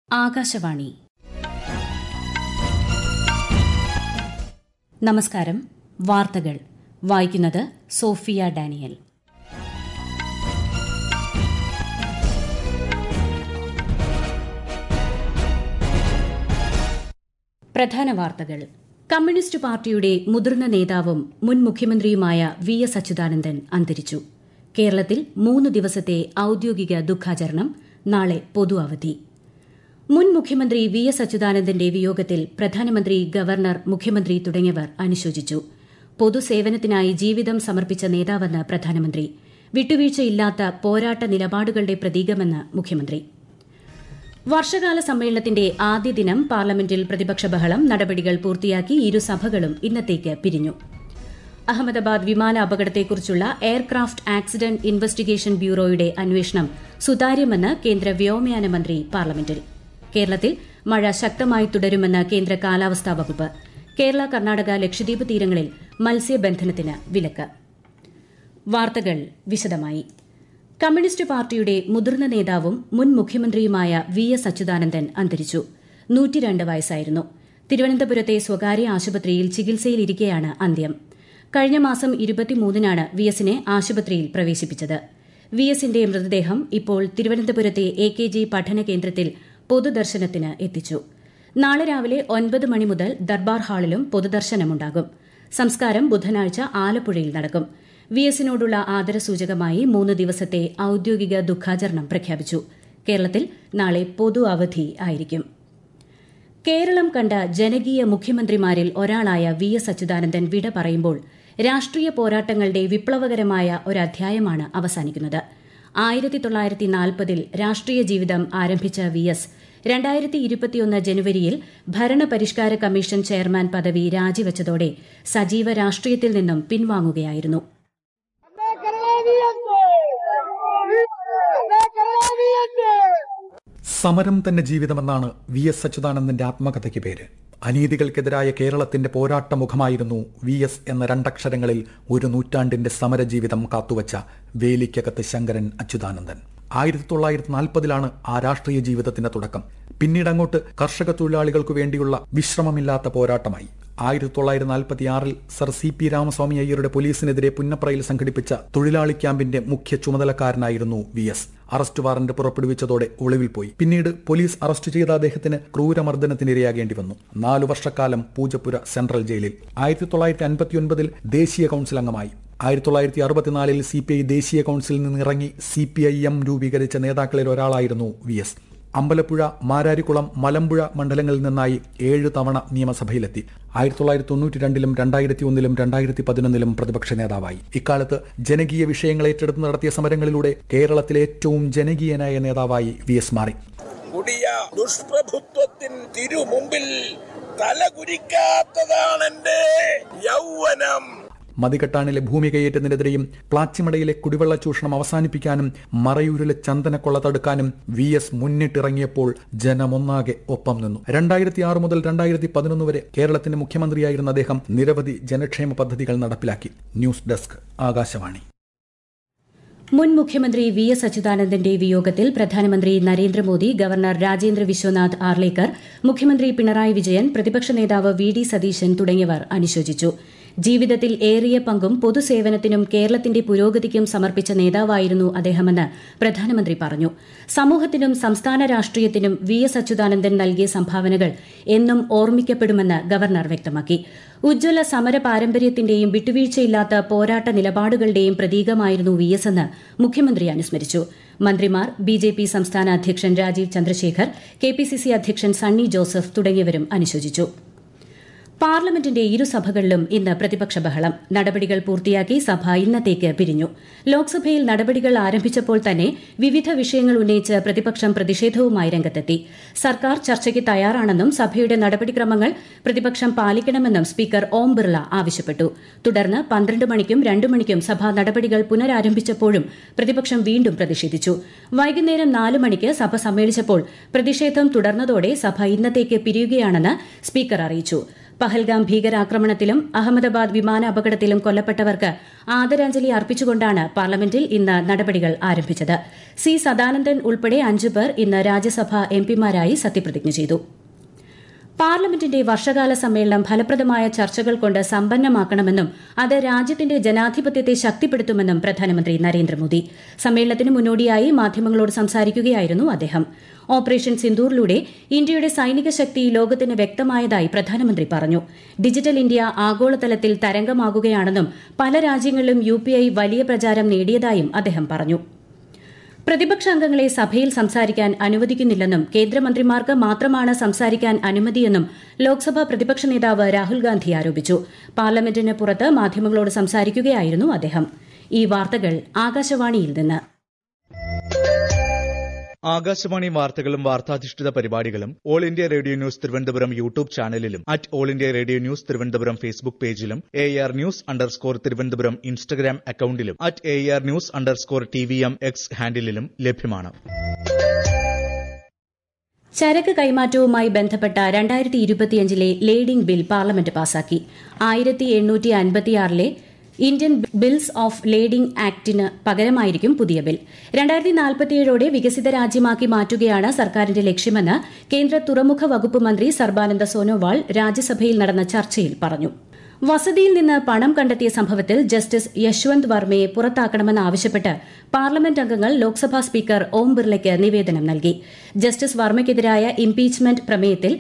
ആകാശവാണി നമസ്കാരം വാർത്തകൾ വായിക്കുന്നത് സോഫിയ ഡാനിയൽ പ്രധാന വാർത്തകൾ കമ്മ്യൂണിസ്റ്റ് പാർട്ടിയുടെ മുതിർന്ന നേതാവും മുൻ മുഖ്യമന്ത്രിയുമായ വി എസ് അച്യുതാനന്ദൻ അന്തരിച്ചു കേരളത്തിൽ മൂന്ന് ദിവസത്തെ ഔദ്യോഗിക ദുഃഖാചരണം നാളെ പൊതു അവധി മുൻ മുഖ്യമന്ത്രി വി എസ് അച്യുതാനന്ദന്റെ വിയോഗത്തിൽ പ്രധാനമന്ത്രി ഗവർണർ മുഖ്യമന്ത്രി തുടങ്ങിയവർ അനുശോചിച്ചു പൊതുസേവനത്തിനായി ജീവിതം സമർപ്പിച്ച നേതാവെന്ന് പ്രധാനമന്ത്രി വിട്ടുവീഴ്ചയില്ലാത്ത പോരാട്ട നിലപാടുകളുടെ പ്രതീകമെന്ന് മുഖ്യമന്ത്രി വർഷകാല സമ്മേളനത്തിന്റെ ആദ്യ ദിനം പാർലമെന്റിൽ പ്രതിപക്ഷ ബഹളം നടപടികൾ പൂർത്തിയാക്കി ഇരുസഭകളും ഇന്നത്തേക്ക് പിരിഞ്ഞു അഹമ്മദാബാദ് വിമാന അപകടത്തെക്കുറിച്ചുള്ള എയർക്രാഫ്റ്റ് ആക്സിഡന്റ് ഇൻവെസ്റ്റിഗേഷൻ ബ്യൂറോയുടെ അന്വേഷണം സുതാര്യമെന്ന് കേന്ദ്ര വ്യോമയാന മന്ത്രി പാർലമെന്റിൽ കേരളത്തിൽ മഴ ശക്തമായി തുടരുമെന്ന് കേന്ദ്ര കാലാവസ്ഥാ വകുപ്പ് കേരള കർണാടക ലക്ഷദ്വീപ് തീരങ്ങളിൽ മത്സ്യബന്ധനത്തിന് വിലക്ക് വാർത്തകൾ വിശദമായി കമ്മ്യൂണിസ്റ്റ് പാർട്ടിയുടെ മുതിർന്ന നേതാവും മുൻ മുഖ്യമന്ത്രിയുമായ വി എസ് അച്യുതാനന്ദൻ അന്തരിച്ചു നൂറ്റിരണ്ട് വയസ്സായിരുന്നു തിരുവനന്തപുരത്തെ സ്വകാര്യ ആശുപത്രിയിൽ ചികിത്സയിലിരിക്കെയാണ് അന്ത്യം കഴിഞ്ഞ മാസം ഇരുപത്തിമൂന്നിനാണ് വി എസിനെ ആശുപത്രിയിൽ പ്രവേശിപ്പിച്ചത് വി എസിന്റെ മൃതദേഹം ഇപ്പോൾ തിരുവനന്തപുരത്തെ എ കെ ജി പഠന കേന്ദ്രത്തിൽ പൊതുദർശനത്തിന് എത്തിച്ചു നാളെ രാവിലെ ഒൻപത് മണി മുതൽ ദർബാർ ഹാളിലും പൊതുദർശനമുണ്ടാകും സംസ്കാരം ബുധനാഴ്ച ആലപ്പുഴയിൽ നടക്കും വി എസിനോടുള്ള ആദരസൂചകമായി മൂന്ന് ദിവസത്തെ ഔദ്യോഗിക ദുഃഖാചരണം പ്രഖ്യാപിച്ചു കേരളത്തിൽ നാളെ പൊതു അവധി ആയിരിക്കും കേരളം കണ്ട ജനകീയ മുഖ്യമന്ത്രിമാരിൽ ഒരാളായ വി എസ് അച്യുതാനന്ദൻ വിട പറയുമ്പോൾ രാഷ്ട്രീയ പോരാട്ടങ്ങളുടെ വിപ്ലവകരമായ ഒരധ്യായമാണ് അവസാനിക്കുന്നത് ആയിരത്തി തൊള്ളായിരത്തി നാൽപ്പതിൽ രാഷ്ട്രീയ ജീവിതം ആരംഭിച്ച വി എസ് രണ്ടായിരത്തി ഇരുപത്തിയൊന്ന് ജനുവരിയിൽ ഭരണപരിഷ്കാര കമ്മീഷൻ ചെയർമാൻ പദവി രാജിവച്ചതോടെ സജീവ രാഷ്ട്രീയത്തിൽ നിന്നും പിൻവാങ്ങുകയായിരുന്നു സമരം തന്നെ ജീവിതമെന്നാണ് വി എസ് അച്യുതാനന്ദന്റെ ആത്മകഥയ്ക്ക് പേര് അനീതികൾക്കെതിരായ കേരളത്തിന്റെ പോരാട്ടമുഖമായിരുന്നു വി എസ് എന്ന രണ്ടക്ഷരങ്ങളിൽ ഒരു നൂറ്റാണ്ടിന്റെ സമരജീവിതം കാത്തുവച്ച വേലിക്കകത്ത് ശങ്കരൻ അച്യുതാനന്ദൻ ആയിരത്തി തൊള്ളായിരത്തി നാൽപ്പതിലാണ് ആ രാഷ്ട്രീയ ജീവിതത്തിന്റെ തുടക്കം പിന്നീട് അങ്ങോട്ട് കർഷക തൊഴിലാളികൾക്കു വേണ്ടിയുള്ള വിശ്രമമില്ലാത്ത പോരാട്ടമായി ആയിരത്തി തൊള്ളായിരത്തി നാൽപ്പത്തി ആറിൽ സർ സി പി രാമസ്വാമി അയ്യരുടെ പോലീസിനെതിരെ പുന്നപ്രയിൽ സംഘടിപ്പിച്ച തൊഴിലാളി ക്യാമ്പിന്റെ മുഖ്യ ചുമതലക്കാരനായിരുന്നു വി എസ് അറസ്റ്റ് വാറന്റ് പുറപ്പെടുവിച്ചതോടെ ഒളിവിൽ പോയി പിന്നീട് പോലീസ് അറസ്റ്റ് ചെയ്ത അദ്ദേഹത്തിന് ക്രൂരമർദ്ദനത്തിനിരയാകേണ്ടി വന്നു നാലു വർഷക്കാലം പൂജപ്പുര സെൻട്രൽ ജയിലിൽ ആയിരത്തി തൊള്ളായിരത്തി അൻപത്തിയൊൻപതിൽ ദേശീയ കൌൺസിൽ അംഗമായി ആയിരത്തി തൊള്ളായിരത്തി അറുപത്തിനാലിൽ സി പി ഐ ദേശീയ കൌൺസിലിൽ നിന്നിറങ്ങി സി പി ഐ എം രൂപീകരിച്ച നേതാക്കളിൽ ഒരാളായിരുന്നു വി എസ് അമ്പലപ്പുഴ മാരാരിക്കുളം മലമ്പുഴ മണ്ഡലങ്ങളിൽ നിന്നായി ഏഴ് തവണ നിയമസഭയിലെത്തി ആയിരത്തി തൊള്ളായിരത്തി തൊണ്ണൂറ്റി രണ്ടിലും രണ്ടായിരത്തി ഒന്നിലും രണ്ടായിരത്തി പതിനൊന്നിലും പ്രതിപക്ഷ നേതാവായി ഇക്കാലത്ത് ജനകീയ വിഷയങ്ങൾ ഏറ്റെടുത്ത് നടത്തിയ സമരങ്ങളിലൂടെ കേരളത്തിലെ ഏറ്റവും ജനകീയനായ നേതാവായി വി എസ് മാറി കൊടിയ ദുഷ്പ്രഭുത്വത്തിൻ തിരുമുമ്പിൽ തലകുരിക്കാത്തതാണ് എന്റെ യൗവനം മതികെട്ടാനിലെ ഭൂമി കയ്യേറ്റത്തിനെതിരെയും പ്ലാച്ചിമടയിലെ കുടിവെള്ള ചൂഷണം അവസാനിപ്പിക്കാനും മറയൂരിലെ ചന്ദനക്കൊള്ള തടുക്കാനും വി എസ് മുന്നിട്ടിറങ്ങിയപ്പോൾ ജനമൊന്നാകെ ഒപ്പം നിന്നു രണ്ടായിരത്തി ആറ് മുതൽ രണ്ടായിരത്തി പതിനൊന്ന് വരെ കേരളത്തിന്റെ മുഖ്യമന്ത്രിയായിരുന്ന അദ്ദേഹം നിരവധി ജനക്ഷേമ പദ്ധതികൾ നടപ്പിലാക്കി ന്യൂസ് ഡെസ്ക് ആകാശവാണി മുൻ മുഖ്യമന്ത്രി വി എസ് അച്യുതാനന്ദന്റെ വിയോഗത്തിൽ പ്രധാനമന്ത്രി നരേന്ദ്രമോദി ഗവർണർ രാജേന്ദ്ര വിശ്വനാഥ് ആർലേക്കർ മുഖ്യമന്ത്രി പിണറായി വിജയൻ പ്രതിപക്ഷ നേതാവ് വി ഡി സതീശൻ തുടങ്ങിയവർ അനുശോചിച്ചു ജീവിതത്തിൽ ഏറിയ പങ്കും പൊതുസേവനത്തിനും കേരളത്തിന്റെ പുരോഗതിക്കും സമർപ്പിച്ച നേതാവായിരുന്നു അദ്ദേഹമെന്ന് പ്രധാനമന്ത്രി പറഞ്ഞു സമൂഹത്തിനും സംസ്ഥാന രാഷ്ട്രീയത്തിനും വി എസ് അച്യുതാനന്ദൻ നൽകിയ സംഭാവനകൾ എന്നും ഓർമ്മിക്കപ്പെടുമെന്ന് ഗവർണർ വ്യക്തമാക്കി ഉജ്ജ്വല സമര പാരമ്പര്യത്തിന്റെയും വിട്ടുവീഴ്ചയില്ലാത്ത പോരാട്ട നിലപാടുകളുടെയും പ്രതീകമായിരുന്നു വി എസ് എന്ന് മുഖ്യമന്ത്രി അനുസ്മരിച്ചു മന്ത്രിമാർ ബി ജെ പി സംസ്ഥാന അധ്യക്ഷൻ Rajeev Chandrasekhar K P C C അധ്യക്ഷൻ സണ്ണി ജോസഫ് തുടങ്ങിയവരും അനുശോചിച്ചു പാർലമെന്റിന്റെ ഇരുസഭകളിലും ഇന്ന് പ്രതിപക്ഷ ബഹളം നടപടികൾ പൂർത്തിയാക്കി സഭ ഇന്നത്തേക്ക് പിരിഞ്ഞു ലോക്സഭയിൽ നടപടികൾ ആരംഭിച്ചപ്പോൾ തന്നെ വിവിധ വിഷയങ്ങൾ ഉന്നയിച്ച് പ്രതിപക്ഷം പ്രതിഷേധവുമായി രംഗത്തെത്തി സർക്കാർ ചർച്ചയ്ക്ക് തയ്യാറാണെന്നും സഭയുടെ നടപടിക്രമങ്ങൾ പ്രതിപക്ഷം പാലിക്കണമെന്നും സ്പീക്കർ ഓം ബിർള ആവശ്യപ്പെട്ടു തുടർന്ന് പന്ത്രണ്ട് മണിക്കും രണ്ടു മണിക്കും സഭ നടപടികൾ പുനരാരംഭിച്ചപ്പോഴും പ്രതിപക്ഷം വീണ്ടും പ്രതിഷേധിച്ചു വൈകുന്നേരം നാല് മണിക്ക് സഭ സമ്മേളിച്ചപ്പോൾ പ്രതിഷേധം തുടർന്നതോടെ സഭ ഇന്നത്തേക്ക് പിരിയുകയാണെന്ന് സ്പീക്കർ അറിയിച്ചു പഹൽഗാം ഭീകരാക്രമണത്തിലും അഹമ്മദാബാദ് വിമാന അപകടത്തിലും കൊല്ലപ്പെട്ടവർക്ക് ആദരാഞ്ജലി അർപ്പിച്ചുകൊണ്ടാണ് പാർലമെന്റിൽ ഇന്ന് നടപടികൾ ആരംഭിച്ചത് സി സദാനന്ദൻ ഉൾപ്പെടെ അഞ്ചു പേർ ഇന്ന് രാജ്യസഭാ എംപിമാരായി സത്യപ്രതിജ്ഞ ചെയ്തു പാർലമെന്റിന്റെ വർഷകാല സമ്മേളനം ഫലപ്രദമായ ചർച്ചകൾ കൊണ്ട് സമ്പന്നമാക്കണമെന്നും അത് രാജ്യത്തിന്റെ ജനാധിപത്യത്തെ ശക്തിപ്പെടുത്തുമെന്നും പ്രധാനമന്ത്രി നരേന്ദ്രമോദി സമ്മേളനത്തിന് മുന്നോടിയായി മാധ്യമങ്ങളോട് സംസാരിക്കുകയായിരുന്നു അദ്ദേഹം ഓപ്പറേഷൻ സിന്ദൂറിലൂടെ ഇന്ത്യയുടെ സൈനിക ശക്തി ലോകത്തിന് വ്യക്തമായതായി പ്രധാനമന്ത്രി പറഞ്ഞു ഡിജിറ്റൽ ഇന്ത്യ ആഗോളതലത്തിൽ തരംഗമാകുകയാണെന്നും പല രാജ്യങ്ങളിലും യു വലിയ പ്രചാരം നേടിയതായും അദ്ദേഹം പറഞ്ഞു പ്രതിപക്ഷാംഗങ്ങളെ സഭയിൽ സംസാരിക്കാൻ അനുവദിക്കുന്നില്ലെന്നും കേന്ദ്രമന്ത്രിമാർക്ക് മാത്രമാണ് സംസാരിക്കാൻ അനുമതിയെന്നും ലോക്സഭാ പ്രതിപക്ഷ നേതാവ് രാഹുൽ ഗാന്ധി ആരോപിച്ചു പാർലമെന്റിന് പുറത്ത് മാധ്യമങ്ങളോട് സംസാരിക്കുകയായിരുന്നു അദ്ദേഹം ഈ വാർത്തകൾ ആകാശവാണിയിൽ നിന്ന് ആകാശവാണി വാർത്തകളും വാർത്താധിഷ്ഠിത പരിപാടികളും all India radio news Thiruvananthapuram YouTube ചാനലിലും at all India radio news Thiruvananthapuram Facebook പേജിലും A R news underscore Thiruvananthapuram Instagram അക്കൌണ്ടിലും at A R news underscore T V M X ഹാൻഡിലും ലഭ്യമാണ് ചരക്ക് കൈമാറ്റവുമായി ബന്ധപ്പെട്ട രണ്ടായിരത്തി ഇരുപത്തിയഞ്ചിലെ ലേഡിംഗ് ബിൽ പാർലമെന്റ് പാസാക്കി ആയിരത്തി എണ്ണൂറ്റി അൻപത്തിയാറിലെ ഇന്ത്യൻ ബിൽസ് ഓഫ് ലേഡിംഗ് ആക്ടിന് പകരമായിരിക്കും പുതിയ ബിൽ രണ്ടായിരത്തി നാൽപ്പത്തിയേഴോടെ വികസിത രാജ്യമാക്കി മാറ്റുകയാണ് സർക്കാരിന്റെ ലക്ഷ്യമെന്ന് കേന്ദ്ര തുറമുഖ വകുപ്പ് മന്ത്രി സർബാനന്ദ സോനോവാൾ രാജ്യസഭയിൽ നടന്ന ചർച്ചയിൽ പറഞ്ഞു വസതിയിൽ നിന്ന് പണം കണ്ടെത്തിയ സംഭവത്തിൽ ജസ്റ്റിസ് യശ്വന്ത് വർമ്മയെ പുറത്താക്കണമെന്നാവശ്യപ്പെട്ട് പാർലമെന്റ് അംഗങ്ങൾ ലോക്സഭാ സ്പീക്കർ ഓം ബിർലയ്ക്ക് നിവേദനം നൽകി ജസ്റ്റിസ് വർമ്മയ്ക്കെതിരായ ഇംപീച്ച്മെന്റ് പ്രമേയത്തിൽ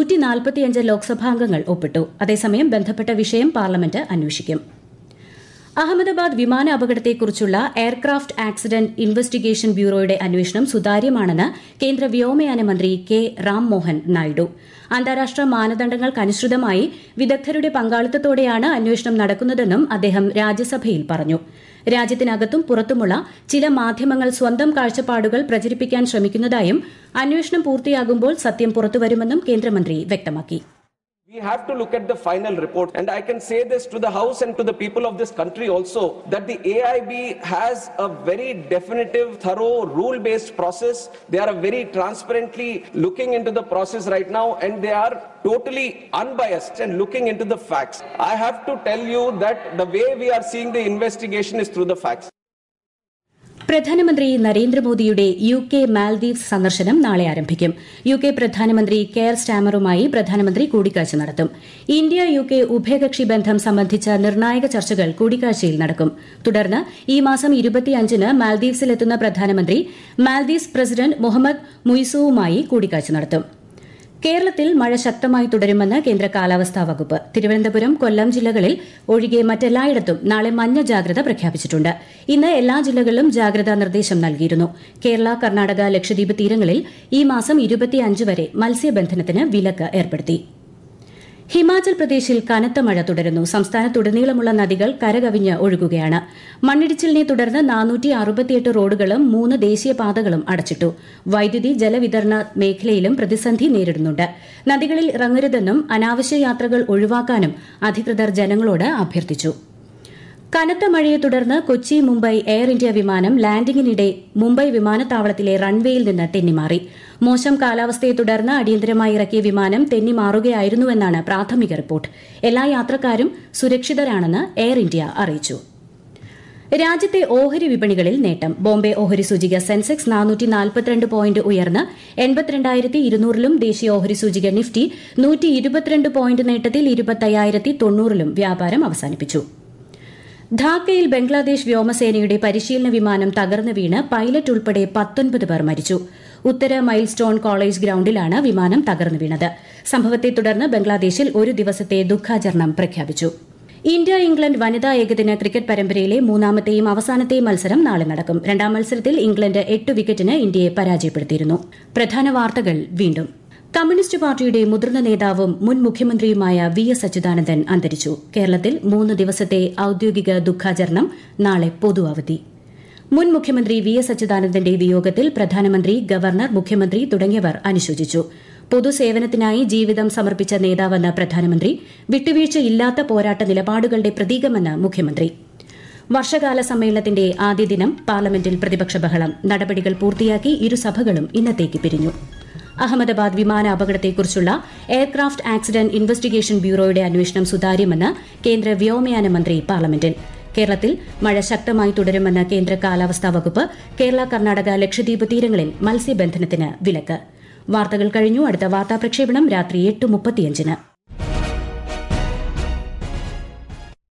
ലോക്സഭാംഗങ്ങൾ ഒപ്പിട്ടു അതേസമയം ബന്ധപ്പെട്ട വിഷയം പാർലമെന്റ് അന്വേഷിക്കും അഹമ്മദാബാദ് വിമാന അപകടത്തെക്കുറിച്ചുള്ള എയർക്രാഫ്റ്റ് ആക്സിഡന്റ് ഇൻവെസ്റ്റിഗേഷൻ ബ്യൂറോയുടെ അന്വേഷണം സുതാര്യമാണെന്ന് കേന്ദ്ര വ്യോമയാന മന്ത്രി കെ റാംമോഹൻ നായിഡു അന്താരാഷ്ട്ര മാനദണ്ഡങ്ങൾക്കനുസൃതമായി വിദഗ്ധരുടെ പങ്കാളിത്തത്തോടെയാണ് അന്വേഷണം നടക്കുന്നതെന്നും അദ്ദേഹം രാജ്യസഭയിൽ പറഞ്ഞു രാജ്യത്തിനകത്തും പുറത്തുമുള്ള ചില മാധ്യമങ്ങൾ സ്വന്തം കാഴ്ചപ്പാടുകൾ പ്രചരിപ്പിക്കാൻ ശ്രമിക്കുന്നതായും അന്വേഷണം പൂർത്തിയാകുമ്പോൾ സത്യം പുറത്തുവരുമെന്നും കേന്ദ്രമന്ത്രി വ്യക്തമാക്കി We have to look at the final report. And I can say this to the House and to the people of this country also that the AIB has a very definitive, thorough, rule based process. They are very transparently looking into the process right now and they are totally unbiased and looking into the facts. I have to tell you that the way we are seeing the investigation is through the facts. പ്രധാനമന്ത്രി നരേന്ദ്രമോദിയുടെ U K Maldives സന്ദർശനം നാളെ ആരംഭിക്കും U K പ്രധാനമന്ത്രി Keir സ്റ്റാമറുമായി പ്രധാനമന്ത്രി കൂടിക്കാഴ്ച നടത്തും ഇന്ത്യ യു കെ ഉഭയകക്ഷി ബന്ധം സംബന്ധിച്ച നിർണായക ചർച്ചകൾ കൂടിക്കാഴ്ചയിൽ നടക്കും തുടർന്ന് ഈ മാസം ഇരുപത്തിയഞ്ചിന് മാൽദീവ്സിലെത്തുന്ന പ്രധാനമന്ത്രി മാൽദീവ്സ് പ്രസിഡന്റ് മുഹമ്മദ് മുയ്സുവുമായി കൂടിക്കാഴ്ച നടത്തും കേരളത്തിൽ മഴ ശക്തമായി തുടരുമെന്ന് കേന്ദ്ര കാലാവസ്ഥാ വകുപ്പ് തിരുവനന്തപുരം കൊല്ലം ജില്ലകളിൽ ഒഴികെ മറ്റെല്ലായിടത്തും നാളെ മഞ്ഞ ജാഗ്രത പ്രഖ്യാപിച്ചിട്ടുണ്ട് ഇന്ന് എല്ലാ ജില്ലകളിലും ജാഗ്രതാ നിർദ്ദേശം നൽകിയിരുന്നു കേരള കർണാടക ലക്ഷദ്വീപ് തീരങ്ങളിൽ ഈ മാസം ഇരുപത്തിയഞ്ച് വരെ മത്സ്യബന്ധനത്തിന് വിലക്ക് ഏർപ്പെടുത്തി ഹിമാചൽ പ്രദേശിൽ കനത്ത മഴ തുടരുന്നു സംസ്ഥാനത്തുടനീളമുള്ള നദികൾ കരകവിഞ്ഞ് ഒഴുകുകയാണ് മണ്ണിടിച്ചിലിനെ തുടർന്ന് നാനൂറ്റി അറുപത്തിയെട്ട് റോഡുകളും മൂന്ന് ദേശീയപാതകളും അടച്ചിട്ടു വൈദ്യുതി ജലവിതരണ മേഖലയിലും പ്രതിസന്ധി നേരിടുന്നുണ്ട് നദികളിൽ ഇറങ്ങരുതെന്നും അനാവശ്യ യാത്രകൾ ഒഴിവാക്കാനും അധികൃതർ ജനങ്ങളോട് അഭ്യർത്ഥിച്ചു കനത്ത മഴയെ തുടർന്ന് കൊച്ചി മുംബൈ എയർ ഇന്ത്യ വിമാനം ലാൻഡിംഗിനിടെ മുംബൈ വിമാനത്താവളത്തിലെ റൺവേയിൽ നിന്ന് തെന്നിമാറി മോശം കാലാവസ്ഥയെ തുടർന്ന് അടിയന്തരമായി ഇറക്കിയ വിമാനം തെന്നിമാറുകയായിരുന്നുവെന്നാണ് പ്രാഥമിക റിപ്പോർട്ട് എല്ലാ യാത്രക്കാരും സുരക്ഷിതരാണെന്ന് എയർ ഇന്ത്യ അറിയിച്ചു രാജ്യത്തെ ഓഹരി വിപണികളിൽ നേട്ടം ബോംബെ ഓഹരി സൂചിക സെൻസെക്സ് നാനൂറ്റി നാൽപ്പത്തിരണ്ട് പോയിന്റ് ഉയർന്ന് എൺപത്തിരണ്ടായിരത്തി ഇരുന്നൂറിലും ദേശീയ ഓഹരി സൂചിക നിഫ്റ്റി നൂറ്റി ഇരുപത്തിരണ്ട് പോയിന്റ് നേട്ടത്തിൽ ഇരുപത്തയ്യായിരത്തി തൊണ്ണൂറിലും വ്യാപാരം അവസാനിപ്പിച്ചു ധാക്കയിൽ ബംഗ്ലാദേശ് വ്യോമസേനയുടെ പരിശീലന വിമാനം തകർന്നു വീണ് പൈലറ്റ് ഉൾപ്പെടെ പത്തൊൻപത് പേർ മരിച്ചു ഉത്തര മൈൽ സ്റ്റോൺ കോളേജ് ഗ്രൌണ്ടിലാണ് വിമാനം തകർന്നു വീണത് സംഭവത്തെ തുടർന്ന് ബംഗ്ലാദേശിൽ ഒരു ദിവസത്തെ ദുഃഖാചരണം പ്രഖ്യാപിച്ചു ഇന്ത്യ ഇംഗ്ലണ്ട് വനിതാ ഏകദിന ക്രിക്കറ്റ് പരമ്പരയിലെ മൂന്നാമത്തെയും അവസാനത്തെയും മത്സരം നാളെ നടക്കും രണ്ടാം മത്സരത്തിൽ ഇംഗ്ലണ്ട് എട്ട് വിക്കറ്റിന് ഇന്ത്യയെ പരാജയപ്പെടുത്തിയിരുന്നു പ്രധാന വാർത്തകൾ വീണ്ടും കമ്മ്യൂണിസ്റ്റ് പാർട്ടിയുടെ മുതിർന്ന നേതാവും മുൻ മുഖ്യമന്ത്രിയുമായ വി എസ് അച്യുതാനന്ദൻ അന്തരിച്ചു കേരളത്തിൽ മൂന്ന് ദിവസത്തെ ഔദ്യോഗിക ദുഃഖാചരണം നാളെ പൊതു അവധി മുൻ മുഖ്യമന്ത്രി വി എസ് അച്യുതാനന്ദന്റെ വിയോഗത്തിൽ പ്രധാനമന്ത്രി ഗവർണർ മുഖ്യമന്ത്രി തുടങ്ങിയവർ അനുശോചിച്ചു പൊതുസേവനത്തിനായി ജീവിതം സമർപ്പിച്ച നേതാവെന്ന് പ്രധാനമന്ത്രി വിട്ടുവീഴ്ചയില്ലാത്ത പോരാട്ട നിലപാടുകളുടെ പ്രതീകമെന്ന് മുഖ്യമന്ത്രി വർഷകാല സമ്മേളനത്തിന്റെ ആദ്യ ദിനം പാർലമെന്റിൽ പ്രതിപക്ഷ ബഹളം നടപടികൾ പൂർത്തിയാക്കി ഇരുസഭകളും ഇന്നത്തേക്ക് പിരിഞ്ഞു അഹമ്മദാബാദ് വിമാന അപകടത്തെക്കുറിച്ചുള്ള എയർക്രാഫ്റ്റ് ആക്സിഡന്റ് ഇൻവെസ്റ്റിഗേഷൻ ബ്യൂറോയുടെ അന്വേഷണം സുതാര്യമെന്ന് കേന്ദ്ര വ്യോമയാന മന്ത്രി പാർലമെന്റിൽ കേരളത്തിൽ മഴ ശക്തമായി തുടരുമെന്ന് കേന്ദ്ര കാലാവസ്ഥാ വകുപ്പ് കേരള കർണാടക ലക്ഷദ്വീപ് തീരങ്ങളിൽ മത്സ്യബന്ധനത്തിന് വിലക്ക് വാർത്തകൾ കഴിഞ്ഞു അടുത്ത വാർത്താ പ്രക്ഷേപണം രാത്രി എട്ട് മുപ്പത്തിയഞ്ചിന്